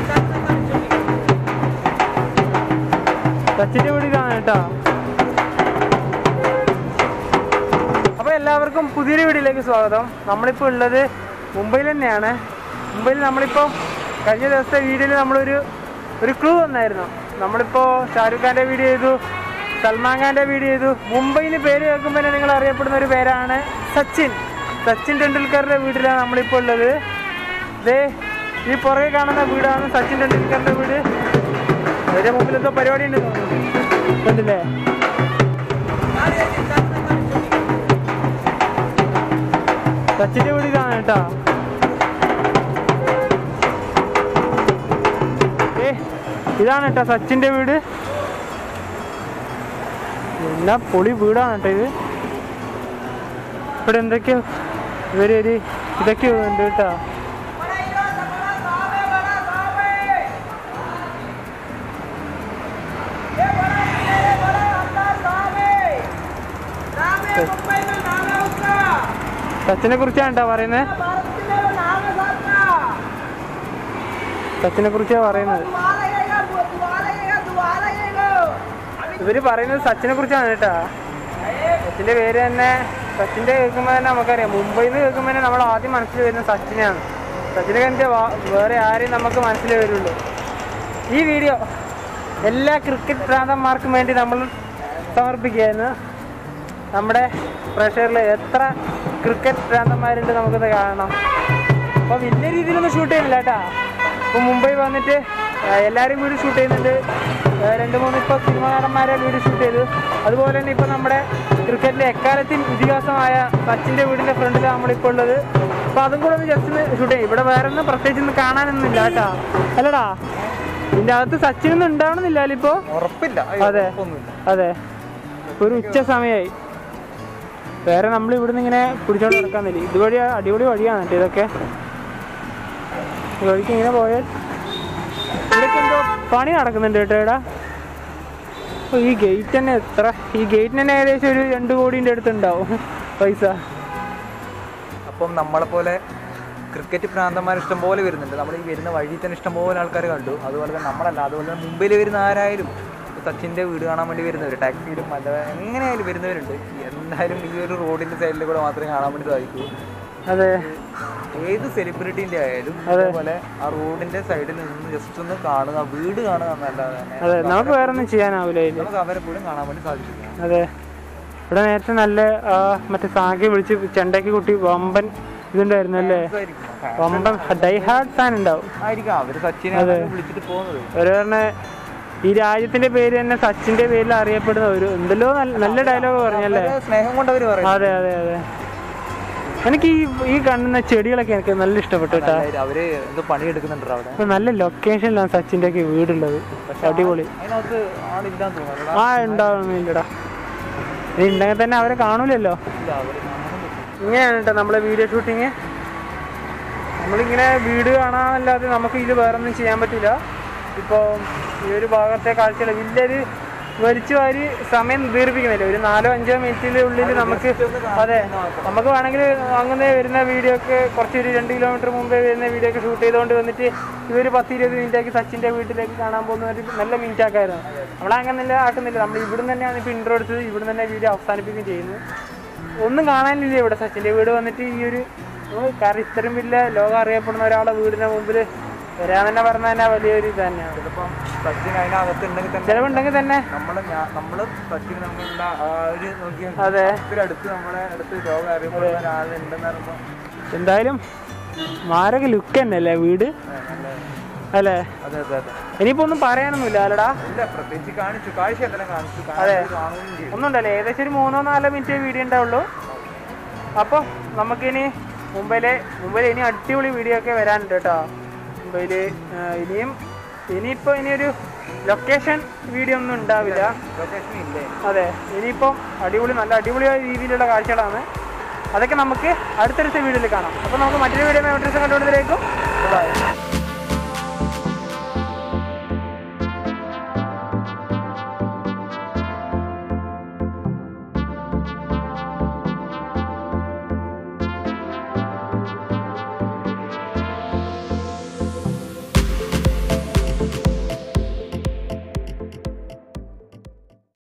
സച്ചിന്റെ വീട് ഇതാണ് കേട്ടോ അപ്പൊ എല്ലാവർക്കും പുതിയൊരു വീഡിയോയിലേക്ക് സ്വാഗതം നമ്മളിപ്പോൾ ഉള്ളത് മുംബൈയിൽ തന്നെയാണ് മുംബൈയിൽ നമ്മളിപ്പോൾ കഴിഞ്ഞ ദിവസത്തെ വീഡിയോയിൽ നമ്മളൊരു ഒരു ക്ലൂ വന്നായിരുന്നു നമ്മളിപ്പോൾ ഷാരൂഖ് ഖാൻ്റെ വീഡിയോ ചെയ്തു സൽമാൻ ഖാൻ്റെ വീഡിയോ ചെയ്തു മുംബൈയിൽ പേര് കേൾക്കുമ്പോൾ തന്നെ നിങ്ങൾ അറിയപ്പെടുന്ന ഒരു പേരാണ് സച്ചിൻ സച്ചിൻ ടെണ്ടുൽക്കറുടെ വീട്ടിലാണ് നമ്മളിപ്പോൾ ഉള്ളത് ദേ ഈ പുറകെ കാണുന്ന വീടാണ് സച്ചിൻ ടെണ്ടുൽക്കറിന്റെ വീട് അതിന്റെ മുമ്പിൽ എന്തോ പരിപാടി ഉണ്ട് കണ്ടില്ലേ സച്ചിന്റെ വീട് ഇതാണ് കേട്ടോ ഏ ഇതാണ് കേട്ടോ സച്ചിന്റെ വീട് എന്നാ പൊളി വീടാണ് കേട്ടോ ഇത് ഇവിടെ എന്തൊക്കെയോ ഇവരൊരു ഇതൊക്കെ ഉണ്ട് കേട്ടോ സച്ചിനെ കുറിച്ചാണ് കേട്ടോ പറയുന്നത് സച്ചിനെ കുറിച്ചാണ് പറയുന്നത് ഇവര് പറയുന്നത് സച്ചിനെ കുറിച്ചാണ് കേട്ടാ സച്ചിന്റെ പേര് തന്നെ സച്ചിന്റെ കേൾക്കുമ്പോൾ തന്നെ നമുക്കറിയാം മുംബൈയിൽ നിന്ന് കേൾക്കുമ്പോൾ തന്നെ നമ്മൾ ആദ്യം മനസ്സിൽ വരുന്നത് സച്ചിനാണ് സച്ചിനെ കഴിഞ്ഞ വേറെ ആരെയും നമുക്ക് മനസ്സിൽ വരുള്ളൂ ഈ വീഡിയോ എല്ലാ ക്രിക്കറ്റ് ഭ്രാന്തന്മാർക്കും വേണ്ടി നമ്മൾ സമർപ്പിക്കുകയായിരുന്നു നമ്മുടെ പ്രഷറിൽ എത്ര ക്രിക്കറ്റ് ഭ്രാന്തന്മാരുണ്ട് നമുക്കത് കാണണം അപ്പോൾ വലിയ രീതിയിലൊന്നും ഷൂട്ട് ചെയ്യുന്നില്ല കേട്ടാ ഇപ്പോൾ മുംബൈ വന്നിട്ട് ആ, എല്ലാവരും വീട് ഷൂട്ട് ചെയ്യുന്നുണ്ട് ആ, രണ്ട് മൂന്ന് ഇപ്പോൾ സിനിമ നടന്മാരെ വീട് ഷൂട്ട് ചെയ്തു അതുപോലെ തന്നെ ഇപ്പോൾ നമ്മുടെ ക്രിക്കറ്റിലെ എക്കാലത്തും ഇതിഹാസമായ സച്ചിൻ്റെ വീടിൻ്റെ ഫ്രണ്ടിലാണ് നമ്മളിപ്പോൾ ഉള്ളത് അപ്പോൾ അതും കൂടെ ഒന്ന് ജസ്റ്റ് ഒന്ന് ഷൂട്ട് ചെയ്യും ഇവിടെ വേറെ ഒന്നും പ്രത്യേകിച്ച് ഒന്നും കാണാനൊന്നും ഇല്ല കേട്ടാ അല്ലടാ ഇതിൻ്റെ അകത്ത് സച്ചിനൊന്നും ഉണ്ടാവണമെന്നില്ലല്ലോ ഇപ്പോൾ ഉറപ്പില്ല അതെ അതെ ഇപ്പൊ ഒരു ഉച്ച സമയമായി വേറെ നമ്മൾ ഇവിടുന്ന് ഇങ്ങനെ പിടിച്ചോണ്ട് നടക്കാന്നില്ല ഇതുവഴി അടിപൊളി വഴിയാണ് കേട്ടോ ഇതൊക്കെ ഈ വഴിക്ക് ഇങ്ങനെ പോയാൽ ഇവിടേക്ക് എന്തോ പണി നടക്കുന്നുണ്ട് കേട്ടോ ഇവിടെ ഓ, ഈ ഗേറ്റ് തന്നെ എത്ര ഈ ഗേറ്റിന് തന്നെ ഏകദേശം ഒരു രണ്ട് കോടിൻ്റെ അടുത്തുണ്ടാവും പൈസ അപ്പം നമ്മളെ പോലെ ക്രിക്കറ്റ് ഭ്രാന്തന്മാർ ഇഷ്ടംപോലെ വരുന്നുണ്ട് നമ്മൾ ഈ വരുന്ന വഴി തന്നെ ഇഷ്ടംപോലെ ആൾക്കാർ കണ്ടു അതുപോലെ തന്നെ നമ്മളല്ല അതുപോലെ തന്നെ മുംബൈയിൽ വരുന്ന ആരായാലും ഇപ്പൊ സച്ചിൻ്റെ വീട് കാണാൻ വേണ്ടി വരുന്നവർ ടാക്സിയിലും അല്ല എങ്ങനെയായാലും വരുന്നവരുണ്ട് എന്തായാലും ഈ ഒരു റോഡിൻ്റെ സൈഡിൽ കൂടെ മാത്രമേ കാണാൻ വേണ്ടി സാധിക്കൂ അതെ ഏത് സെലിബ്രിറ്റീൻ്റെ ആയാലും അതേപോലെ ആ റോഡിൻ്റെ സൈഡിൽ നിന്ന് ജസ്റ്റ് ഒന്ന് കാണുക വീട് കാണുക എന്നല്ലാതെ തന്നെ അതെ നമുക്ക് വേറെ ഒന്നും ചെയ്യാനാവില്ല ഇതിൽ നമുക്ക് അവരെ കൂടെ കാണാൻ വേണ്ടി സാധിച്ചില്ല അതെ ഇവിടെ നേരത്തെ നല്ല ആ, മറ്റേ സാങ്കി വിളിച്ച് ചെണ്ടയ്ക്ക് കുട്ടി വമ്പൻ ഇതുണ്ടായിരുന്നു അല്ലേ വമ്പൻ ഡൈ ഹാർഡ് ഫാൻ ഉണ്ടാവും ആയിരിക്കാം അവര് സച്ചിനെ വിളിച്ചിട്ട് പോകുന്നത് ഒരു പറഞ്ഞ ഈ രാജ്യത്തിന്റെ പേര് തന്നെ സച്ചിന്റെ പേരിൽ അറിയപ്പെടുന്ന ഒരു എന്തെല്ലോ നല്ല നല്ല ഡയലോഗ് പറഞ്ഞല്ലേ അവരെ സ്നേഹം കൊണ്ട് അവര് പറയും അതെ അതെ അതെ എനിക്ക് ഈ ഈ കാണുന്ന ചെടികളൊക്കെ എനിക്ക് നല്ല ഇഷ്ടപ്പെട്ടു കേട്ടാ അതായത് അവര് എന്തോ പണിയെടുക്കുന്നുണ്ട് അവിടെ ഇപ്പൊ നല്ല ലൊക്കേഷനിലാണ് സച്ചിന്റെ ഒക്കെ വീടുള്ളത് അടിപൊളി അതിനകത്ത് ആളില്ലാന്ന് തോന്നുന്നു ആ ഉണ്ടാവുന്നില്ലടാ ഇനി ഉണ്ടെങ്കിൽ തന്നെ അവരെ കാണൂലല്ലോ ഇല്ല അവര് കാണുന്നുണ്ട്. ഇങ്ങനെയാണ് കേട്ടോ നമ്മളെ വീഡിയോ ഷൂട്ടിങ് നമ്മളിങ്ങനെ വീട് കാണാനല്ലാതെ നമുക്ക് ഇതിൽ വേറെ ഒന്നും ചെയ്യാൻ പറ്റില്ല ഇപ്പോൾ ഈ ഒരു ഭാഗത്തെ കാഴ്ചകൾ വലിയൊരു വലിച്ചു വാരി സമയം ദീർഘിപ്പിക്കുന്നില്ല ഒരു നാലോ അഞ്ചോ മിനിറ്റിൻ്റെ ഉള്ളിൽ നമുക്ക് അതെ നമുക്ക് വേണമെങ്കിൽ അങ്ങനെ വരുന്ന വീഡിയോ ഒക്കെ കുറച്ച് ഒരു രണ്ട് കിലോമീറ്റർ മുമ്പേ വരുന്ന വീഡിയോ ഒക്കെ ഷൂട്ട് ചെയ്തുകൊണ്ട് വന്നിട്ട് ഇതൊരു പത്ത് ഇരുപത് മിനിറ്റ് ആക്കി സച്ചിൻ്റെ വീട്ടിലേക്ക് കാണാൻ പോകുന്ന ഒരു നല്ല മിനിറ്റ് ആക്കായിരുന്നു നമ്മളങ്ങനെ ആക്കുന്നില്ല നമ്മൾ ഇവിടുന്ന് തന്നെയാണ് ഇപ്പോൾ ഇൻട്രോ എടുത്തത് ഇവിടുന്ന് തന്നെ വീഡിയോ അവസാനിപ്പിക്കുകയും ചെയ്യുന്നത് ഒന്നും കാണാനില്ല ഇവിടെ സച്ചിൻ്റെ വീട് വന്നിട്ട് ഈ ഒരു ഓ, കാരണം ഇത്രയും വലിയ ലോകം അറിയപ്പെടുന്ന ഒരാളെ വീടിന്റെ മുമ്പിൽ വരാൻ തന്നെ പറഞ്ഞ തന്നെ വലിയൊരു ഇത് തന്നെയാണ് ഇതിപ്പം സച്ചിൻ അതിനകത്ത് ഉണ്ടെങ്കിൽ തന്നെ ചിലവുണ്ടെങ്കിൽ തന്നെ നമ്മള് ഞാ- നമ്മള് സച്ചിൻ നമ്മളുടെ ആ ഒരു നോക്കിയാൽ അതെ ഇത്തിരി അടുത്ത് നമ്മളെ അടുത്ത് രോഗം അറിയപ്പെടുന്ന ഒരാളുണ്ടെന്ന് പറയുമ്പോൾ എന്തായാലും മാരക ലുക്ക് തന്നെ അല്ലേ വീട് നല്ല അല്ലേ അതെ അതെ അതെ ഇനിയിപ്പോ ഒന്നും പറയാനൊന്നുമില്ല അല്ലടാ ഇല്ല പ്രത്യേകിച്ച് കാണിച്ചു കാഴ്ച എന്തെല്ലാം കാണിച്ചു അതെ. കാണുന്നത് കാണുകയും ചെയ്തു ഒന്നുണ്ടല്ലേ ഏകദേശം ഒരു മൂന്നോ നാലോ മിനിറ്റ് വീഡിയോ ഉണ്ടാവുള്ളൂ അപ്പോൾ നമുക്കിനി മുംബൈയിലെ മുംബൈയിൽ ഇനി അടിപൊളി വീഡിയോ ഒക്കെ വരാനുണ്ട് കേട്ടോ മുംബൈയിൽ ഇനിയും ഇനിയിപ്പോൾ ഇനിയൊരു ലൊക്കേഷൻ വീഡിയോ ഒന്നും ഉണ്ടാവില്ല ലൊക്കേഷൻ ഇല്ലേ അതെ ഇനിയിപ്പം അടിപൊളി നല്ല അടിപൊളിയായ രീതിയിലുള്ള കാഴ്ചകളാണ് അതൊക്കെ നമുക്ക് അടുത്തടുത്ത വീഡിയോയിൽ കാണാം അപ്പോൾ നമുക്ക് മറ്റൊരു വീഡിയോ മറ്റൊരു കണ്ടുകൊണ്ടിരിക്കും ബൈ